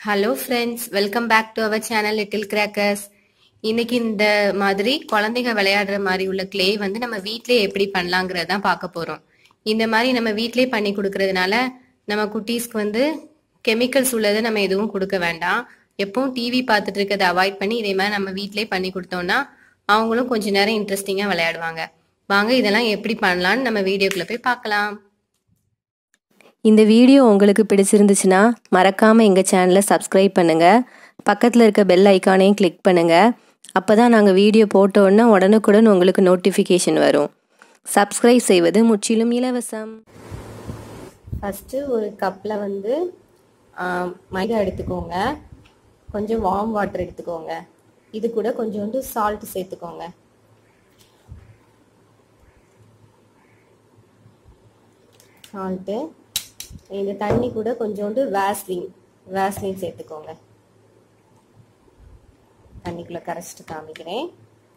hello friends welcome back to our channel little crackers இன்னைக்கு இந்த மாதிரி குழந்தைங்க விளையாடுற மாதிரி உள்ள கிளே வந்து நம்ம வீட்டிலே எப்படி பண்ணலாங்கிறத தான் பார்க்க போகிறோம் இந்த மாதிரி நம்ம வீட்டிலே பண்ணி கொடுக்கறதுனால நம்ம குட்டீஸ்க்கு வந்து கெமிக்கல்ஸ் உள்ளதை நம்ம எதுவும் கொடுக்க வேண்டாம் எப்பவும் டிவி பார்த்துட்டு இருக்கிறத அவாய்ட் பண்ணி இதே மாதிரி நம்ம வீட்டிலே பண்ணி கொடுத்தோம்னா அவங்களும் கொஞ்ச நேரம் இன்ட்ரெஸ்டிங்காக விளையாடுவாங்க வாங்க இதெல்லாம் எப்படி பண்ணலான்னு நம்ம வீடியோக்குள்ளே போய் பார்க்கலாம் இந்த வீடியோ உங்களுக்கு பிடிச்சிருந்துச்சுன்னா மறக்காமல் எங்கள் சேனலை சப்ஸ்கிரைப் பண்ணுங்கள் பக்கத்தில் இருக்க பெல் ஐக்கானையும் கிளிக் பண்ணுங்கள் அப்போ தான் நாங்கள் வீடியோ போட்ட உடனே உடனுக்குடன் உங்களுக்கு நோட்டிஃபிகேஷன் வரும் சப்ஸ்கிரைப் செய்வது முற்றிலும் இலவசம் ஃபஸ்ட்டு ஒரு கப்பில் வந்து ஆம், மைதா எடுத்துக்கோங்க கொஞ்சம் வார்ம் வாட்டர் எடுத்துக்கோங்க இது கூட கொஞ்சோண்டு சால்ட் சேர்த்துக்கோங்க சால்ட்டு இந்த தண்ணி கூட கொஞ்சோண்டு வேஸ்லின் வேஸ்லின் சேர்த்துக்கோங்க தண்ணிக்குள்ளே கரைச்சிட்டு காமிக்கிறேன்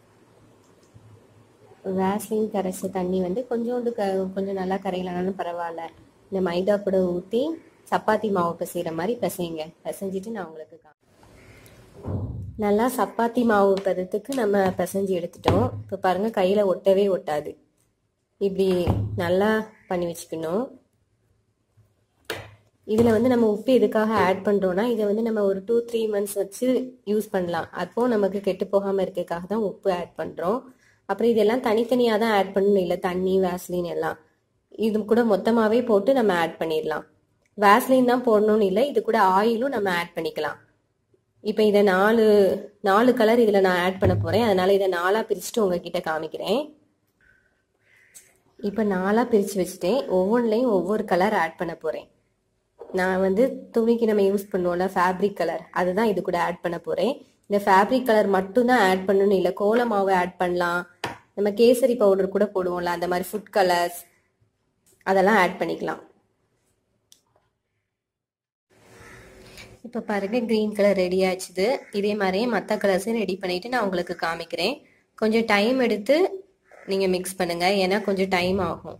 வேஸ்லின் கரைச்ச தண்ணி வந்து கொஞ்சோண்டு க கொஞ்சம் நல்லா கரையலனாலும் பரவாயில்ல இந்த மைதா கூட ஊற்றி சப்பாத்தி மாவு பிசைகிற மாதிரி பிசைங்க பிசைஞ்சிட்டு நான் உங்களுக்கு கா நல்லா சப்பாத்தி மாவு பதத்துக்கு நம்ம பிசைஞ்சு எடுத்துட்டோம் இப்போ பாருங்கள் கையில் ஒட்டவே ஒட்டாது இப்படி நல்லா பண்ணி வச்சுக்கணும் இதில் வந்து நம்ம உப்பு எதுக்காக ஆட் பண்ணுறோன்னா இதை வந்து நம்ம ஒரு டூ த்ரீ மந்த்ஸ் வச்சு யூஸ் பண்ணலாம் அப்போ நமக்கு கெட்டு போகாமல் இருக்கறதுக்காக தான் உப்பு ஆட் பண்ணுறோம் அப்புறம் இதெல்லாம் தனித்தனியாக தான் ஆட் பண்ணணும் இல்லை தண்ணி வேஸ்லின் எல்லாம் இது கூட மொத்தமாகவே போட்டு நம்ம ஆட் பண்ணிடலாம் வேஸ்லின் தான் போடணும்னு இல்லை இது கூட ஆயிலும் நம்ம ஆட் பண்ணிக்கலாம் இப்போ இதை நாலு நாலு கலர் இதில் நான் ஆட் பண்ண போகிறேன் அதனால் இதை நாலாக பிரிச்சுட்டு உங்ககிட்ட காமிக்கிறேன் இப்போ நாலாக பிரித்து வச்சுட்டேன் ஒவ்வொன்றுலையும் ஒவ்வொரு கலர் ஆட் பண்ண போகிறேன் நான் வந்து துணிக்கு நம்ம யூஸ் பண்ணுவோம்ல ஃபேப்ரிக் கலர் அதுதான் இது கூட ஆட் பண்ண போகிறேன் இந்த ஃபேப்ரிக் கலர் மட்டும்தான் ஆட் பண்ணணும் இல்லை கோல மாவு ஆட் பண்ணலாம் நம்ம கேசரி பவுடர் கூட போடுவோம்ல அந்த மாதிரி ஃபுட் கலர்ஸ் அதெல்லாம் ஆட் பண்ணிக்கலாம் இப்போ பாருங்க க்ரீன் கலர் ரெடி ஆச்சுது இதே மாதிரியே மற்ற கலர்ஸையும் ரெடி பண்ணிட்டு நான் உங்களுக்கு காமிக்கிறேன் கொஞ்சம் டைம் எடுத்து நீங்கள் மிக்ஸ் பண்ணுங்க ஏன்னா கொஞ்சம் டைம் ஆகும்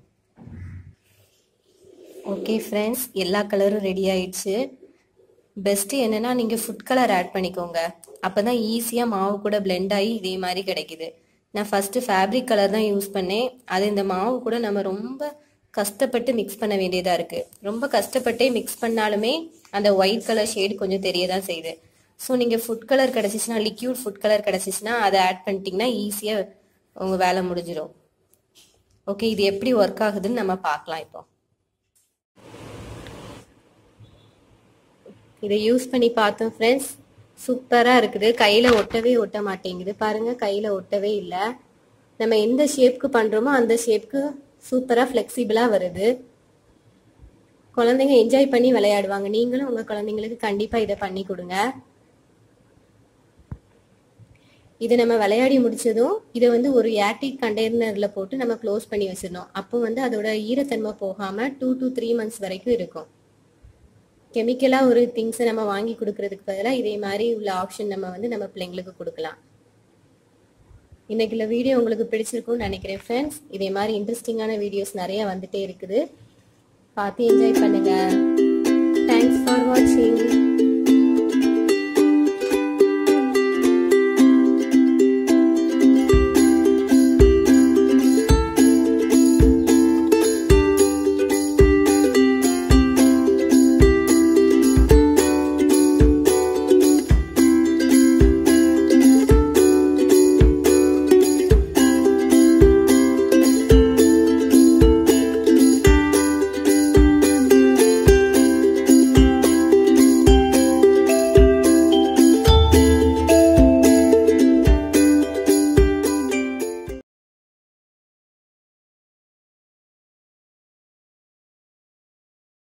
ஓகே ஃப்ரெண்ட்ஸ் எல்லா கலரும் ரெடி ஆயிடுச்சு பெஸ்ட்டு என்னன்னா நீங்கள் ஃபுட் கலர் ஆட் பண்ணிக்கோங்க அப்போ தான் ஈஸியாக மாவு கூட blend ஆகி இதே மாதிரி கிடைக்குது நான் ஃபஸ்ட்டு ஃபேப்ரிக் கலர் தான் யூஸ் பண்ணேன் அது இந்த மாவு கூட நம்ம ரொம்ப கஷ்டப்பட்டு மிக்ஸ் பண்ண வேண்டியதாக இருக்குது ரொம்ப கஷ்டப்பட்டே மிக்ஸ் பண்ணாலுமே அந்த ஒயிட் கலர் ஷேடு கொஞ்சம் தெரிய தான் செய்யுது ஸோ நீங்கள் ஃபுட் கலர் கிடச்சிச்சின்னா லிக்யூட் ஃபுட் கலர் கிடச்சிச்சின்னா அதை ஆட் பண்ணிட்டீங்கன்னா ஈஸியாக உங்கள் வேலை முடிஞ்சிடும் ஓகே இது எப்படி ஒர்க் ஆகுதுன்னு நம்ம பார்க்கலாம் இப்போ இதை யூஸ் பண்ணி பார்த்தோம் ஃப்ரெண்ட்ஸ் சூப்பராக இருக்குது கையில் ஒட்டவே ஒட்ட மாட்டேங்குது பாருங்க கையில் ஒட்டவே இல்லை நம்ம எந்த ஷேப்க்கு பண்ணுறோமோ அந்த ஷேப்க்கு சூப்பராக ஃப்ளெக்சிபிளாக வருது குழந்தைங்க என்ஜாய் பண்ணி விளையாடுவாங்க நீங்களும் உங்கள் குழந்தைங்களுக்கு கண்டிப்பாக இதை பண்ணி கொடுங்க இதை நம்ம விளையாடி முடிச்சதும் இதை வந்து ஒரு ஏர்டிக் கண்டெய்னரில் போட்டு நம்ம க்ளோஸ் பண்ணி வச்சிடணும் அப்போ வந்து அதோட ஈரத்தன்மை போகாமல் டூ டு த்ரீ மந்த்ஸ் வரைக்கும் இருக்கும் கெமிக்கலாக ஒரு திங்ஸை நம்ம வாங்கி கொடுக்கறதுக்கு பதிலாக இதே மாதிரி உள்ள ஆப்ஷன் நம்ம வந்து நம்ம பிள்ளைங்களுக்கு கொடுக்கலாம் இன்னைக்குள்ள வீடியோ உங்களுக்கு பிடிச்சிருக்கும்னு நினைக்கிறேன் ஃப்ரெண்ட்ஸ் இதே மாதிரி இன்ட்ரெஸ்டிங்கான வீடியோஸ் நிறைய வந்துட்டே இருக்குது பார்த்து என்ஜாய் பண்ணுங்க தேங்க்ஸ் ஃபார் வாட்சிங்